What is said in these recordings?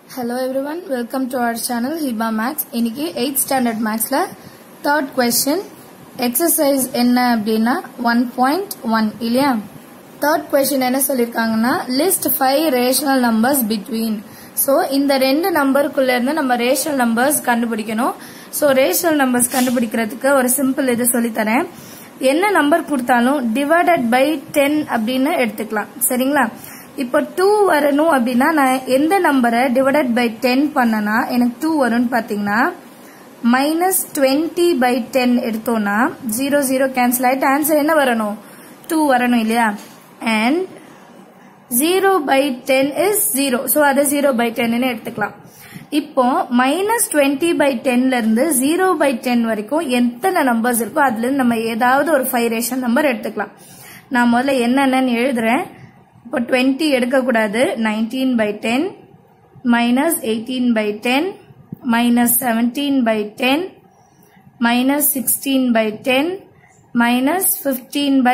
hello every one welcome to our channel Hiba maths இன்னைக்கு eight standard மேக்ஸ்ல third question exercise என்ன அப்படின்னா one point one இல்லையா third question என்ன சொல்லியிருக்காங்கன்னா list five rational numbers between so இந்த ரெண்டு நம்பருக்குள்ள இருந்து நம்ம ரேஷனல் நம்பர்ஸ் கண்டுபிடிக்கணும் ஸோ ரேஷனல் நம்பர்ஸ் கண்டுபிடிக்கிறதுக்கு ஒரு சிம்பிள் இது சொல்லித்தரேன் என்ன நம்பர் கொடுத்தாலும் டிவைடட் பை டென் அப்படின்னு எடுத்துக்கலாம் சரிங்களா இப்போ டூ வரணும் அப்படின்னா நான் எந்த நம்பரை டிவைடட் பை டென் பண்ணனா எனக்கு டூ வரும்னு பார்த்தீங்கன்னா மைனஸ் டுவெண்ட்டி பை டென் எடுத்தோம்னா ஜீரோ ஜீரோ கேன்சல் ஆயிட்டு ஆன்சர் என்ன வரணும் டூ வரணும் இல்லையா and zero by ten is zero so அதை ஜீரோ பை டென்னு எடுத்துக்கலாம் இப்போ மைனஸ் டுவெண்ட்டி பை டென்ல இருந்து ஜீரோ பை டென் வரைக்கும் எத்தனை நம்பர்ஸ் இருக்கோ அதுல இருந்து நம்ம ஏதாவது ஒரு ஃபைவ் ரேஷன் நம்பர் எடுத்துக்கலாம் நான் முதல்ல என்னென்னு எழுதுறேன் இப்போ டுவெண்ட்டி எடுக்கக்கூடாது nineteen by ten minus eighteen by ten minus seventeen by ten minus sixteen by ten minus fifteen by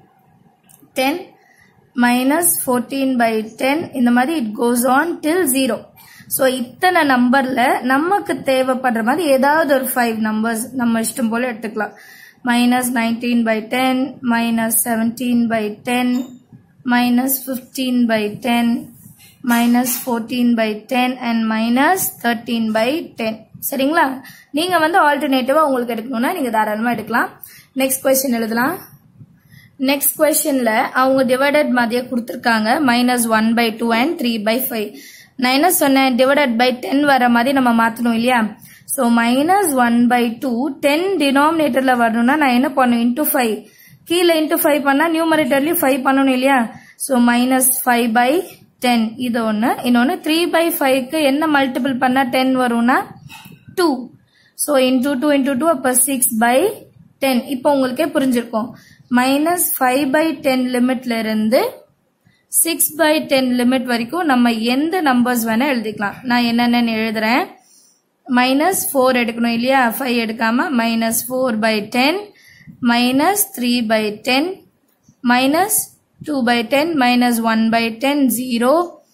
ten minus fourteen by ten இந்த மாதிரி it goes on till zero so இத்தனை நம்பர்ல நமக்கு தேவைப்படுற மாதிரி ஏதாவது ஒரு ஃபைவ் நம்பர்ஸ் நம்ம இஷ்டம் போல எடுத்துக்கலாம் minus nineteen by ten minus seventeen by ten minus fifteen by ten minus fourteen by ten and minus thirteen by ten சரிங்களா நீங்க வந்து ஆல்டர்னேட்டிவா உங்களுக்கு எடுக்கணும்னா நீங்க தாராளமா எடுக்கலாம் நெக்ஸ்ட் கொஸ்டின் எழுதலாம் நெக்ஸ்ட் கொஸ்டின்ல அவங்க டிவைடட் மாதிரியே கொடுத்துருக்காங்க minus one by two and three by five நான் என்ன சொன்னேன் டிவைடட் பை டென் வர மாதிரி நம்ம மாத்தணும் இல்லையா so minus one by two ten டினாமினேட்டர்ல வரணும்னா நான் என்ன பண்ணும் இன்டூ ஃபைவ் கீழே இன்டூ ஃபைவ் பண்ணா நியூமரேட்டர்லயும் ஃபைவ் பண்ணணும் இல்லையா so minus five by ten இது ஒன்று இன்னொன்று த்ரீ பை ஃபைவ்க்கு என்ன மல்டிபிள் பண்ணா டென் வரும்னா two so into two into two அப்போ சிக்ஸ் பை டென் இப்போ உங்களுக்கே புரிஞ்சிருக்கும் மைனஸ் ஃபைவ் பை டென் லிமிட்ல இருந்து சிக்ஸ் பை டென் லிமிட் வரைக்கும் நம்ம எந்த நம்பர்ஸ் வேணா எழுதிக்கலாம் நான் என்னென்னு எழுதுறேன் மைனஸ் ஃபோர் எடுக்கணும் இல்லையா ஃபைவ் எடுக்காம minus four by ten minus 3 by 10 minus 2 by 10 minus 1 by 10 0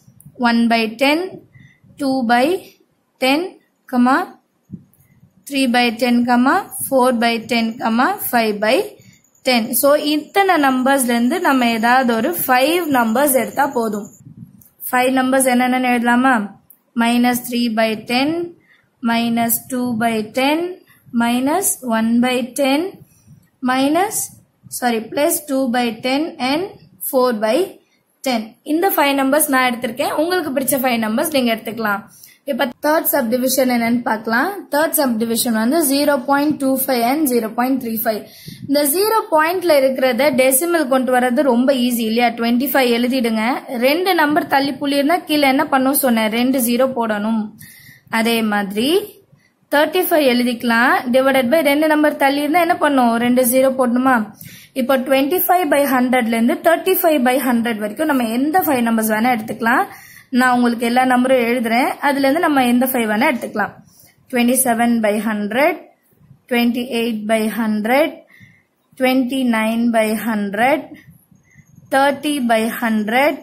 1 by 10 2 by 10 comma 3 by 10 comma 4 by 10 comma 5 by 10 so இத்தனை நம்பர்ஸ்ல இருந்து நம்ம ஏதாவது ஒரு 5 நம்பர்ஸ் எடுத்தா போதும் 5 நம்பர்ஸ் என்னென்னு எழுதலாமா minus three by ten minus two by ten minus one by ten minus sorry plus 2 by 10 and 4 by 10 இந்த 5 numbers நான் எடுத்திருக்கேன் உங்களுக்கு பிடிச்ச 5 numbers நீங்க எடுத்துக்கலாம் இப்ப தேர்ட் சப் டிவிஷன் என்னன்னு பார்க்கலாம் தேர்ட் சப் டிவிஷன் வந்து zero point two five and zero point three five இந்த ஜீரோ பாயிண்ட்ல இருக்கிறத டெசிமல் கொண்டு வர்றது ரொம்ப ஈஸி இல்லையா டுவெண்ட்டி ஃபைவ் எழுதிடுங்க ரெண்டு நம்பர் தள்ளி புள்ளிருந்தா கீழே என்ன பண்ணும் சொன்னேன் ரெண்டு ஜீரோ போடணும் அதே மாதிரி தேர்ட்டி ஃபைவ் எழுதிக்கலாம் டிவைடட் பை ரெண்டு நம்பர் தள்ளி இருந்தா என்ன பண்ணும் ரெண்டு ஜீரோ போடணுமா இப்போ டுவெண்ட்டி ஃபைவ் பை ஹண்ட்ரட்ல இருந்து தேர்ட்டி ஃபைவ் பை ஹண்ட்ரட் வரைக்கும் நம்ம எந்த ஃபைவ் நம்பர்ஸ் வேணா எடுத்துக்கலாம் நான் உங்களுக்கு எல்லா நம்பரும் எழுதுறேன் அதுல இருந்து நம்ம எந்த ஃபைவ் வேணா எடுத்துக்கலாம் twenty seven by hundred twenty eight by hundred twenty nine by hundred thirty by hundred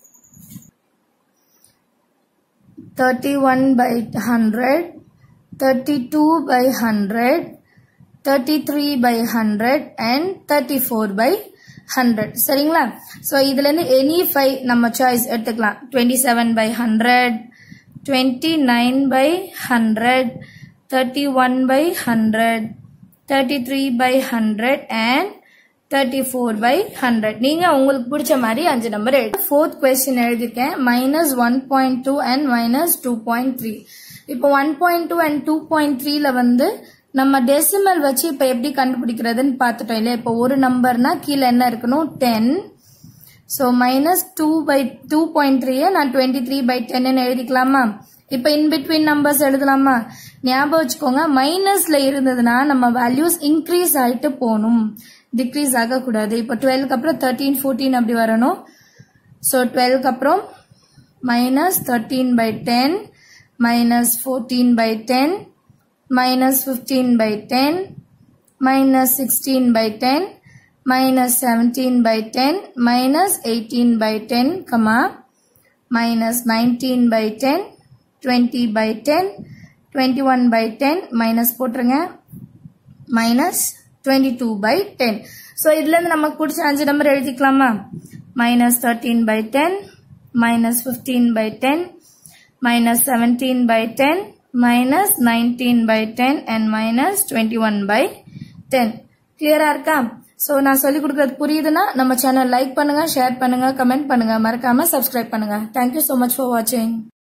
thirty one by hundred 32 by 100, 33 by 100 and 34 by 100 சரிங்களா ஸோ இதுல இருந்து எனி ஃபைவ் நம்ம சாய்ஸ் எடுத்துக்கலாம் twenty seven by hundred twenty nine by hundred thirty one by hundred thirty three by hundred and thirty four by hundred நீங்க உங்களுக்கு பிடிச்ச மாதிரி அஞ்சு நம்பர் எழுதி ஃபோர்த் கொஸ்டின் எழுதிருக்கேன் minus one point two and minus two point three இப்போ one point two and two point த்ரீல வந்து நம்ம டெசிமல் வச்சு இப்போ எப்படி கண்டுபிடிக்கிறதுன்னு பார்த்துட்டோம் இல்லையா இப்போ ஒரு நம்பர்னா கீழே என்ன இருக்கணும் ten so minus two by two point த்ரீயை நான் டுவெண்ட்டி த்ரீ பை டென்னு எழுதிக்கலாமா இப்போ இன் பிட்வீன் நம்பர்ஸ் எழுதலாமா ஞாபகம் வச்சுக்கோங்க மைனஸ்ல இருந்ததுன்னா நம்ம வேல்யூஸ் இன்க்ரீஸ் ஆகிட்டு போகணும் டிக்ரீஸ் ஆகக்கூடாது இப்போ டுவெல்க்கு அப்புறம் தேர்ட்டீன் ஃபோர்டீன் அப்படி வரணும் ஸோ டுவெல்க்கு அப்புறம் minus thirteen by ten minus 14 by 10 minus 15 by 10 minus 16 by 10 minus 17 by 10 minus 18 by 10 comma minus 19 by 10 twenty by ten twenty one by ten minus போட்டுருங்க minus twenty two by ten so இதுலேருந்து நமக்கு பிடிச்ச அஞ்சு number எழுதிக்கலாமா minus thirteen by ten minus fifteen by ten minus seventeen by ten minus nineteen by ten and minus twenty one by ten கிளியரா இருக்கா so நான் சொல்லிக் கொடுக்கறது புரியுதுன்னா நம்ம சேனல் லைக் பண்ணுங்க ஷேர் பண்ணுங்க கமெண்ட் பண்ணுங்க மறக்காம சப்ஸ்கிரைப் பண்ணுங்க தேங்க்யூ ஸோ மச் ஃபார் வாட்சிங்